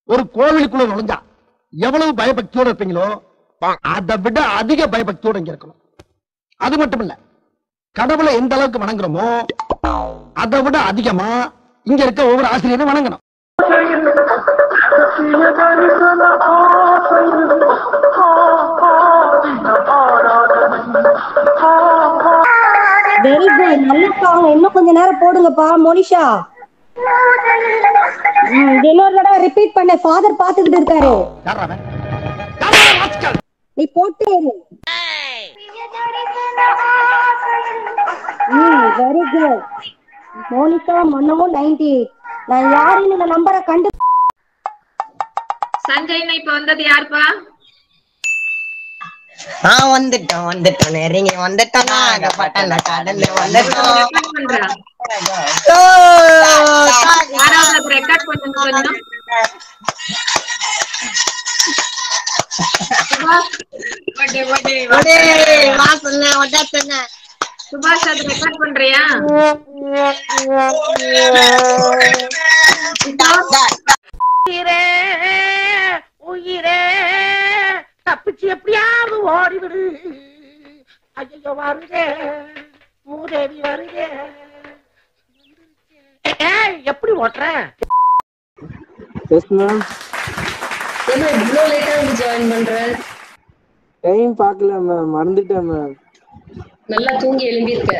ஒரு கோவிலுக்குள்ள நுழைஞ்சா எவ்வளவு பயபக்தியோட இருப்பீங்களோ அதை விட அதிக பயபக்தியோட இங்க இருக்கணும் அது மட்டும் இல்ல கடவுளை எந்த அளவுக்கு வணங்குறோமோ அதை விட அதிகமா இங்க இருக்க ஒவ்வொரு ஆசிரியரும் வணங்கணும் வெரி குட் நல்ல சாங் இன்னும் கொஞ்ச நேரம் போடுங்கப்பா மோனிஷா ம், இது இன்னொரு தடவை ரிப்பீட் பண்ண ஃபாதர் பாத்துக்கிட்டு இருக்காரு யாரா அவன்? யாரா அவன் rascal? நீ போட்டே இரு ம் வெரி குட் மோனிஷா மன்னமும் நைன்டி நான் யாருன்னு இந்த நம்பரை கண்டு சஞ்சய்னா இப்ப வந்தது யாருப்பா நான் வந்துட்டோம் வந்துட்டோம் நெருங்கி வந்துட்டோம் நாகப்பட்டண கடல்ல வந்துட்டோம் ரெக்கார்ட் பண்றா ஓ, யாராவது அது ரெக்கார்ட் பண்ணுங்க கொஞ்சம் சுபாஷ் ஒடே, ஒடே, ஒடே, வா சொன்ன ஒட்டா சொன்ன சுபாஷ் அது ரெக்கார்ட் பண்றியா உயிரே உயிரே தப்பிச்சு எப்படியாவது ஓடிவிடு ஐயோ வருதே மூதேவி வருதே ஏய், எப்படி ஓட்டுற எஸ் மேம் என்ன இவ்ளோ லேட்டா வந்து ஜாயின் பண்ற டைம் பார்க்கல மேம் மறந்துட்டேன் மேம் நல்லா தூங்கி எழும்பி இருக்க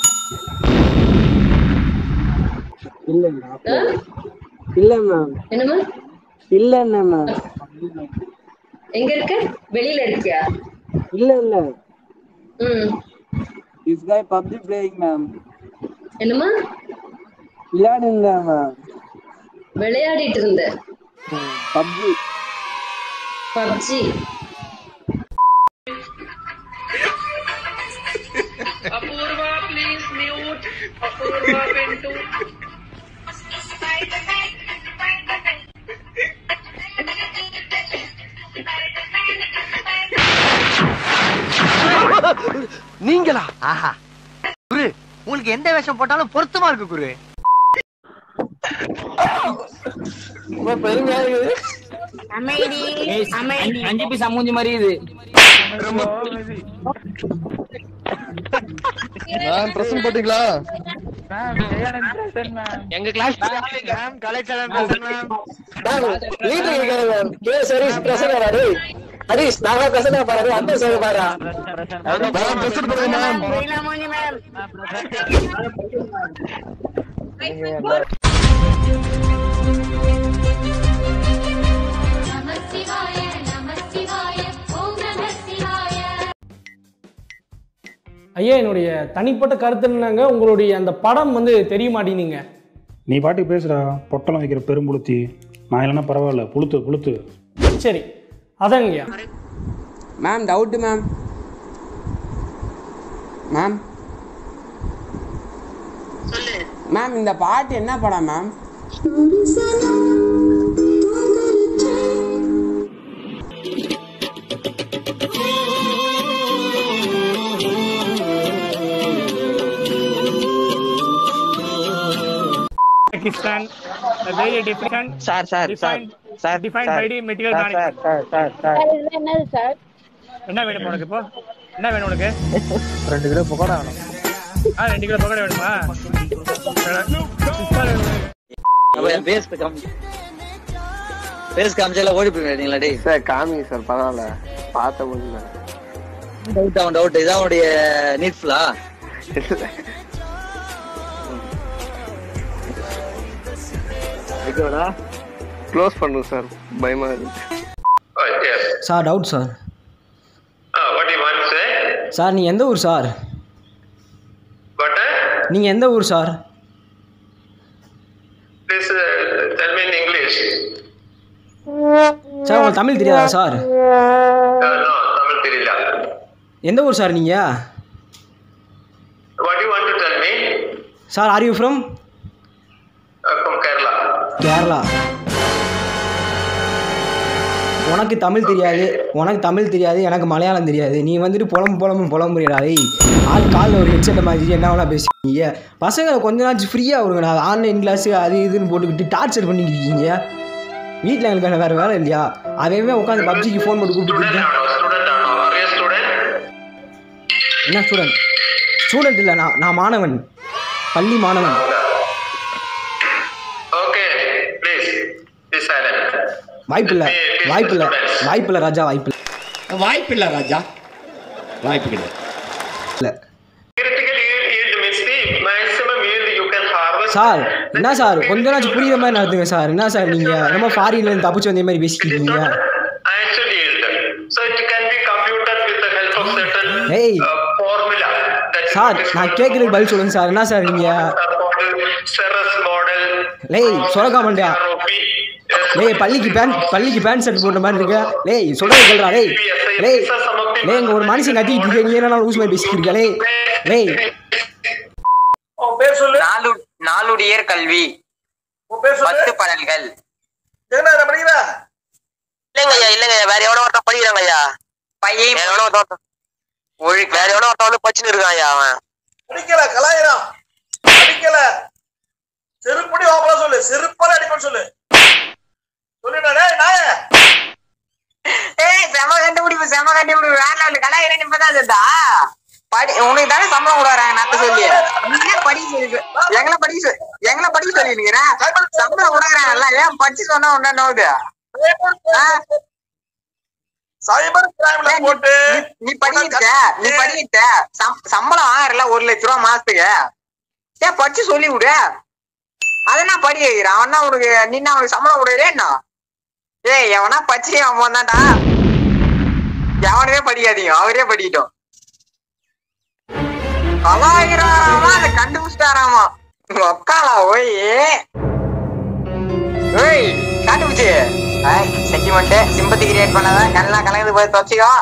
இல்ல மேம் இல்ல மேம் என்னமா இல்ல என்ன மேம் எங்க இருக்க வெளியில இருக்கியா இல்ல இல்ல ம் this guy PUBG playing ma'am என்னமா விளையாடுங்க மேம் விளையாடிட்டு இருந்த பப்ஜி பப்ஜி நீங்களா ஆஹா குரு உங்களுக்கு எந்த வேஷம் போட்டாலும் பொருத்தமா இருக்கு குரு பெருமையா இருக்குது அஞ்சு பைசா மூஞ்சி மாதிரி இது நான் பிரசன்ட் போட்டீங்களா எங்க கிளாஸ் மேம் கலெக்டர் மேம் வீட்டுக்கு இருக்காரு மேம் கே சரீஷ் பிரசன்ன பாரு ஹரிஷ் நாங்க பிரசன்ன பாரு அந்த சேவை பாரு நான் பிரசன்ட் பண்ணுவேன் மேம் ஐயா என்னுடைய தனிப்பட்ட கருத்து என்னங்க உங்களுடைய அந்த படம் வந்து தெரிய மாட்டேங்குதுங்க நீ பாட்டுக்கு பேசுடா பொட்டலம் வைக்கிற பெரும்புளுத்தி நான் இல்லைன்னா பரவாயில்ல புளுத்து புளுத்து சரி அதாங்கய்யா ma'am doubt ma'am ma'am ma'am இந்த பாட்டு என்ன படம் ma'am Pakistan very different sir sir sir sir defined by the material sir sir sir sir sir என்னது சார் என்ன வேணும் உனக்கு இப்போ என்ன வேணும் உனக்கு ரெண்டு கிலோ பக்கோடா வேணும் ஆ ரெண்டு கிலோ பக்கோடா வேணுமா பேஸ் காமி பேஸ் காமிச்சால ஓடி போயிருந்தீங்களா டேய் சார் காமிங்க சார் பரவாயில்ல பார்த்த முடியல டவுட் அவன் டவுட் இதான் உடைய நீட்ஃபுல்லா க்ளோஸ் பண்ணுங்க சார் பயமா இருக்கு sir doubt sir what do you want to say? Sir நீ எந்த ஊர் சார் What? Uh, நீங்கள் எந்த ஊர் sir please uh, tell me in English. Sir உங்களுக்கு தமிழ் தெரியாதா sir Uh, no, Tamil Tirila. எந்த ஊர் சார் நீங்கள் What do you want to tell me? Sir are you from Uh, from Kerala. Kerala உனக்கு தமிழ் தெரியாது உனக்கு தமிழ் தெரியாது எனக்கு மலையாளம் தெரியாது நீ வந்துட்டு புலம்பு புலம்பு புலம்புறியடா ஏய் ஆள் காலில் ஒரு ஹெட்செட்டை மாதிரி என்ன வேணா பேசுவீங்க பசங்களை கொஞ்ச நாள் ஃப்ரீயாக விடுங்க நான் ஆன்லைன் கிளாஸு அது இதுன்னு போட்டுக்கிட்டு டார்ச்சர் பண்ணிக்கிட்டு இருக்கீங்க வீட்டில் எங்களுக்கு வேற வேலை இல்லையா அதையுமே உட்காந்து பப்ஜிக்கு ஃபோன் போட்டு கூப்பிட்டு இருக்கேன் என்ன ஸ்டூடெண்ட் ஸ்டூடெண்ட் இல்லை நான் நான் மாணவன் பள்ளி மாணவன் Okay, please be silent. வாய்ப்பில்லை வாய்ப்பில்லை வாய்ப்பில்லை ராஜா வாய்ப்பில்லை வாய்ப்பில்லை ராஜா வாய்ப்பு கிடையாது இல்லை Critical yield, yield means the maximum yield you can harvest. Sir என்ன சார் கொஞ்ச நாச்சும் புரியுற மாதிரி நடத்துங்க சார் என்ன சார் நீங்க நம்ம ஃபாரின்ல இருந்து தப்பிச்சு வந்த மாதிரி பேசிட்டு இருக்கீங்க Actual yield. So it can be computed with the help of certain ஏய் uh, formula. That சார் நான் கேட்கறதுக்கு பதில் சொல்லுங்க சார் என்ன சார் நீங்க Ceres model. லேய் சொலக்கா மண்டியா லேய் பள்ளிக்கு பேண்ட் பள்ளிக்கு பேண்ட் ஷர்ட் போட்ட மாதிரி இருக்க லேய் சொல்றது சொல்றா லேய் லேய் லேய் இங்க ஒரு மனுஷன் கத்திட்டு இருக்க நீ என்ன லூஸ் மாதிரி பேசிட்டு இருக்க லேய் லேய் பேர் சொல்லு நாலு நாலுடையர் கல்வி உன் பேர் சொல்லு பத்து பலன்கள் என்ன படிக்கிற இல்லைங்க ஐயா இல்லைங்க ஐயா வேற எவ்வளோ ஒருத்தன் படிக்கிறாங்க ஐயா பையன் வேற எவ்வளோ ஒருத்தன் ஒழுக்கு வேற எவ்வளோ ஒருத்தன் வந்து படிச்சுன்னு இருக்கான் ஐயா அவன் படிக்கல கலாயிரம் படிக்கல செருப்படி ஓப்பலா சொல்லு செருப்பால அடிப்பேன்னு சொல்லு சொல்லிடா டேய் நாய ஏய் செம கண்டுபிடிப்பு செம கண்டுபிடிப்பு வேற லெவல் கலாயிரம் இப்பதான் இருந்தா படி உனக்கு தானே சம்பளம் கொடுக்குறாங்க நான் சொல்லி நீங்களே படிக்க சொல்லி எங்களை படிக்க சொல்லி எங்களை படிக்க சொல்லி இருக்கிறேன் சம்பளம் கொடுக்குறாங்கல்ல ஏன் படிச்சு சொன்னா ஒண்ணு நோவுது சைபர் கிரைம்ல போட்டு நீ படிக்கிட்ட நீ படிக்கிட்ட சம்- சம்பளம் ஆயிரல ஒரு லட்ச ரூபா மாசத்துக்கு ஏன் படிச்சு சொல்லி விடு அதெல்லாம் படி வைக்கிறான் அவனா உனக்கு நின்னா அவனுக்கு சம்பளம் கொடுக்குறே என்ன ஏய் எவனா பச்சு அவன் தான்டா எவனுமே படிக்காதீங்க அவரே படிக்கட்டும் கலாயிராமா அதை கண்டுபிடிச்சிட்டாராமா உக்காலா ஓய் ஓய் கண்டுபிடிச்சு சென்டிமெண்ட் சிம்பத்தி கிரியேட் பண்ணாதான் கண்ணெல்லாம் கலந்து போய் தொச்சிக்கோ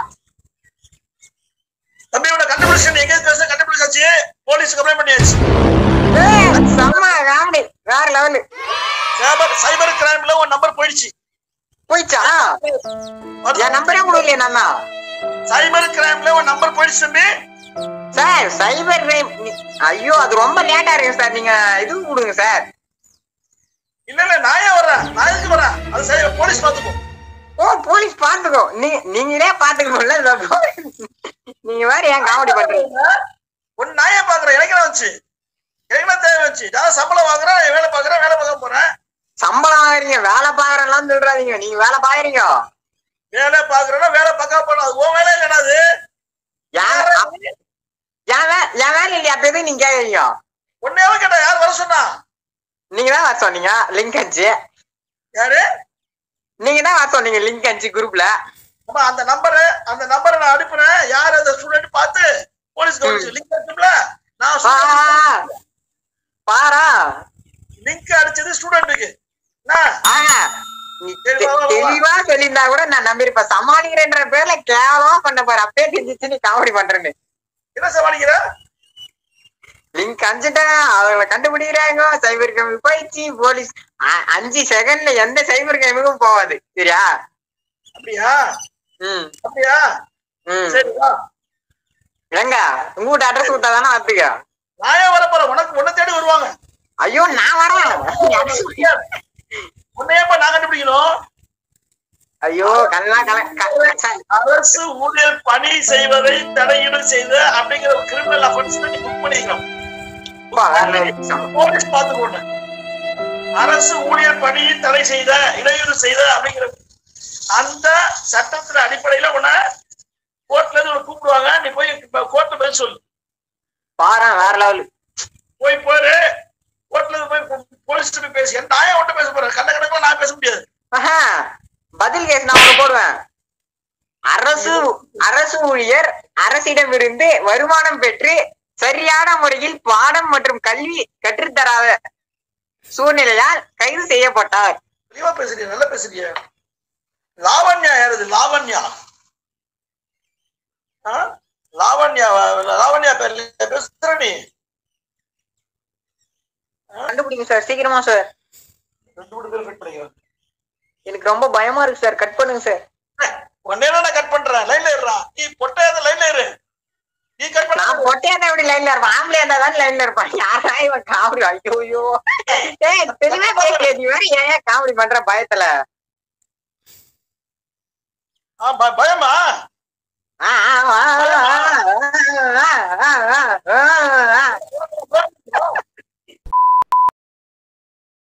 தம்பியோட கண்டுபிடிச்சு எங்க பேச கண்டுபிடிச்சாச்சு போலீஸ் கம்ப்ளைண்ட் பண்ணியாச்சு செம்ம காமெடி வேற லெவலு சைபர் சைபர் கிரைம்ல உன் நம்பர் போயிடுச்சு போயிடுச்சா என் நம்பரே கொடுக்கலையே நான் சைபர் கிரைம்ல உன் நம்பர் போயிடுச்சு தம்பி சார் சைபர் கிரைம் ஐயோ அது ரொம்ப லேட்டா இருக்கு சார் நீங்க இது கொடுங்க சார் இல்ல இல்ல நான் ஏன் வரேன் நான் எதுக்கு வரேன் அது சரி போலீஸ் பாத்துக்கோ ஓ போலீஸ் பாத்துக்கோ நீ நீங்களே பாத்துக்கணும்ல இந்த police. நீங்க வேற ஏன் காமெடி பண்றீங்க ஒன்னு நான் ஏன் பாக்குறேன் எனக்கு என்ன வந்துச்சு எனக்கு என்ன தேவை வந்துச்சு நான் சம்பளம் வாங்குறேன் வேலை பாக்குறேன் வேலை பார்க்க போறேன் சம்பளம் வாங்குறீங்க வேலை பாக்குறேன்லாம் சொல்றாதீங்க நீங்க வேலை பாக்குறீங்க வேலை பாக்குறேன்னா வேலை பார்க்க போறேன் அது உன் வேலை இல்லைனா அது என் வே- என் வே- என் வேலை இல்லையா அப்ப எதுக்கு நீங்க கேக்குறீங்க உன்னையாவ கேட்டா யார் வர சொன்னா நீங்க தான் வர சொன்னீங்க லிங்க் அனுப்பிச்சு யாரு நீங்க தான் வர சொன்னீங்க லிங்க் அனுப்பிச்சு குரூப்ல அம்மா அந்த நம்பரு அந்த நம்பரை நான் அனுப்புறேன் யார் அந்த ஸ்டூடெண்ட் பார்த்து போலீஸ் கவனிச்சு லிங்க் அனுப்புல நான் பாரா லிங்க் அடிச்சது ஸ்டூடெண்ட்டுக்கு நீ தெ- தெளிவா சொல்லியிருந்தா கூட நான் நம்பியிருப்பேன் சமாளிக்கிறேன்ற பேர்ல கேவலமா பண்ண பாரு அப்பயே தெரிஞ்சிச்சு நீ காமெடி பண்றேன்னு என்ன சமாளிக்கிற லிங்க் அனுப்பிச்சிட்டேன் அவங்கள கண்டுபிடிக்கிறாங்க சைபர் கிரைம் போயிடுச்சு போலீஸ் அ- அஞ்சு செகண்ட்ல எந்த சைபர் கிரைமுக்கும் போகாது சரியா அப்படியா ம் அப்படியா ம் சரி வா எங்க உங்ககிட்ட அட்ரஸ் கொடுத்தா தானே வரத்துக்க நான் ஏன் வர போறேன் உனக்கு உன்னை தேடி வருவாங்க ஐயோ நான் வரேன் உன்னையப்ப நான் கண்டுபிடிக்கணும் ஐயோ கண்ணா கல அரசு ஊழியர் பணி செய்வதை தடையீடு செய்த அப்படிங்கிற ஒரு கிரிமினல் அஃபென்ஸ் நீ புக் பண்ணிக்கணும் போலீஸ் பாத்துக்கோங்க அரசு ஊழியர் பணியை தடை செய்த இடையூறு செய்த அப்படிங்கிற அந்த சட்டத்தின் அடிப்படையில உன்னை கோர்ட்ல இருந்து உன்னை கூப்பிடுவாங்க நீ போய் கோர்ட்ல பதில் சொல்லு பாரு வேற லெவல் போய் போரு கோர்ட்ல இருந்து போய் போலீஸ் போய் பேசி என் தாயை ஒன்றும் பேச போறேன் கண்ட கணக்கில் நான் பேச முடியாது பதில் கேஸ் நான் உனக்கு போடுவேன் அரசு அரசு ஊழியர் அரசிடமிருந்து வருமானம் பெற்று சரியான முறையில் பாடம் மற்றும் கல்வி கற்றுத்தராத சூழ்நிலையால் கைது செய்யப்பட்டார் தெளிவா பேசுறீங்க நல்லா பேசுறீங்க லாவண்யா யாருது லாவண்யா ஆ? லாவண்யா லாவண்யா பேர்ல பேசுற நீ கண்டுபிடிங்க சார் சீக்கிரமா சார் ரெண்டு மூணு பேர் கட் பண்ணிக்கிறேன் எனக்கு ரொம்ப பயமா இருக்கு சார் கட் பண்ணுங்க சார் உடனே நான் கட் பண்றேன் லைன்ல இருறா நீ பொட்டையாத லைன்ல இரு நீ கட் பண்ண நான் பொட்டையா தான் எப்படி லைன்ல இருப்பேன் ஆம்பளையா இருந்தா தான் லைன்ல இருப்பேன் யாரா இவன் காமெடி ஐயோ ஐயோ ஏய் தெளிவா பேசல நீ வேற ஏன் காமெடி பண்ற பயத்துல ஆ, ப- பயமா ஆ, ஆ, ஆ, ஆ, ஆ, ஆ, ஆ, ஆ, ஆ.